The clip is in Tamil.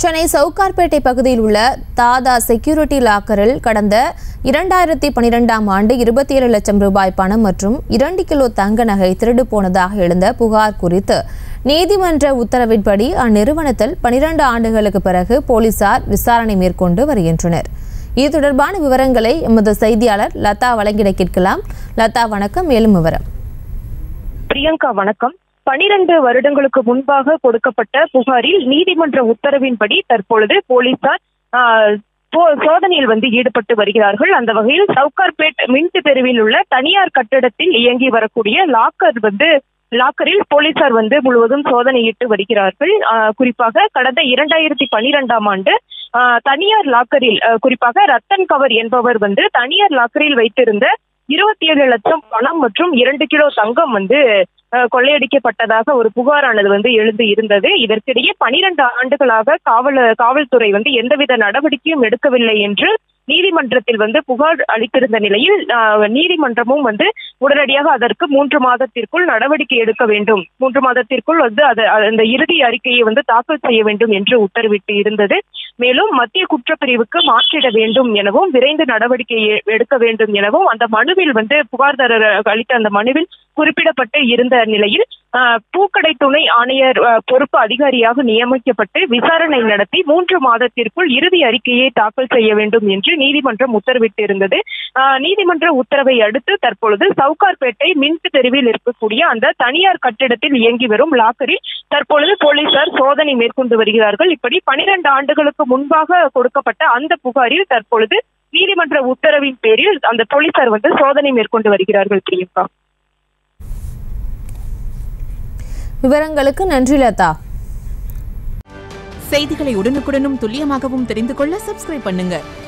சென்னை சவுகார்பேட்டை பகுதியில் உள்ள தாதா செக்யூரிட்டி லாக்கரில் கடந்த இரண்டாயிரத்தி பனிரெண்டாம் ஆண்டு இருபத்தி ஏழு லட்சம் ரூபாய் பணம் மற்றும் இரண்டு கிலோ தங்க நகை திருடு போனதாக எழுந்த புகார் குறித்து நீதிமன்ற உத்தரவின்படி அந்நிறுவனத்தில் பனிரெண்டு ஆண்டுகளுக்கு பிறகு போலீசார் விசாரணை மேற்கொண்டு வருகின்றனர் இது தொடர்பான விவரங்களை எமது செய்தியாளர் லதா வழங்கிட கேட்கலாம் லதா வணக்கம் மேலும் விவரம் பிரியங்கா வணக்கம் பனிரெண்டு வருடங்களுக்கு முன்பாக கொடுக்கப்பட்ட புகாரில் நீதிமன்ற உத்தரவின்படி தற்பொழுது போலீசார் ஆஹ், போ- சோதனையில் வந்து ஈடுபட்டு வருகிறார்கள் அந்த வகையில் சவுகார்பேட் மின்ட் தெருவில் உள்ள தனியார் கட்டிடத்தில் இயங்கி வரக்கூடிய லாக்கர் வந்து லாக்கரில் போலீசார் வந்து முழுவதும் சோதனையிட்டு வருகிறார்கள் ஆஹ், குறிப்பாக கடந்த இரண்டாயிரத்தி பனிரெண்டாம் ஆண்டு ஆஹ், தனியார் லாக்கரில் ஆஹ், குறிப்பாக ரத்தன் கவர் என்பவர் வந்து தனியார் லாக்கரில் வைத்திருந்த இருபத்தி ஏழு லட்சம் பணம் மற்றும் இரண்டு கிலோ தங்கம் வந்து அஹ், கொள்ளையடிக்கப்பட்டதாக ஒரு புகாரானது வந்து எழுந்து இருந்தது இதற்கிடையே பனிரெண்டு ஆண்டுகளாக காவல் காவல்துறை வந்து எந்தவித நடவடிக்கையும் எடுக்கவில்லை என்று நீதிமன்றத்தில் வந்து புகார் அளித்திருந்த நிலையில் அஹ், நீதிமன்றமும் வந்து உடனடியாக அதற்கு மூன்று மாதத்திற்குள் நடவடிக்கை எடுக்க வேண்டும் மூன்று மாதத்திற்குள் வந்து அது அந்த இறுதி அறிக்கையை வந்து தாக்கல் செய்ய வேண்டும் என்று உத்தரவிட்டு இருந்தது மேலும் மத்திய குற்றப்பிரிவுக்கு மாற்றிட வேண்டும் எனவும் விரைந்து நடவடிக்கை எ- எடுக்க வேண்டும் எனவும் அந்த மனுவில் வந்து புகார்தாரர் அளித்த அந்த மனுவில் குறிப்பிடப்பட்டு இருந்த நிலையில் ஆஹ், பூக்கடை துணை ஆணையர் ஆஹ், பொறுப்பு அதிகாரியாக நியமிக்கப்பட்டு விசாரணை நடத்தி மூன்று மாதத்திற்குள் இறுதி அறிக்கையை தாக்கல் செய்ய வேண்டும் என்று நீதிமன்றம் உத்தரவிட்டு இருந்தது ஆஹ், நீதிமன்ற உத்தரவை அடுத்து தற்பொழுது சவுகார்பேட்டை மின்ட் தெருவில் இருக்கக்கூடிய அந்த தனியார் கட்டிடத்தில் இயங்கி வரும் லாக்கரில் தற்பொழுது போலீசார் சோதனை மேற்கொண்டு வருகிறார்கள் இப்படி பனிரெண்டு ஆண்டுகளுக்கு முன்பாக கொடுக்கப்பட்ட அந்த புகாரில் தற்பொழுது நீதிமன்ற உத்தரவின் பேரில் அந்த போலீசார் வந்து சோதனை மேற்கொண்டு வருகிறார்கள் பிரியங்கா விவரங்களுக்கு நன்றி லதா செய்திகளை உடனுக்குடனும் துல்லியமாகவும் தெரிந்து கொள்ள சப்ஸ்கிரைப் பண்ணுங்க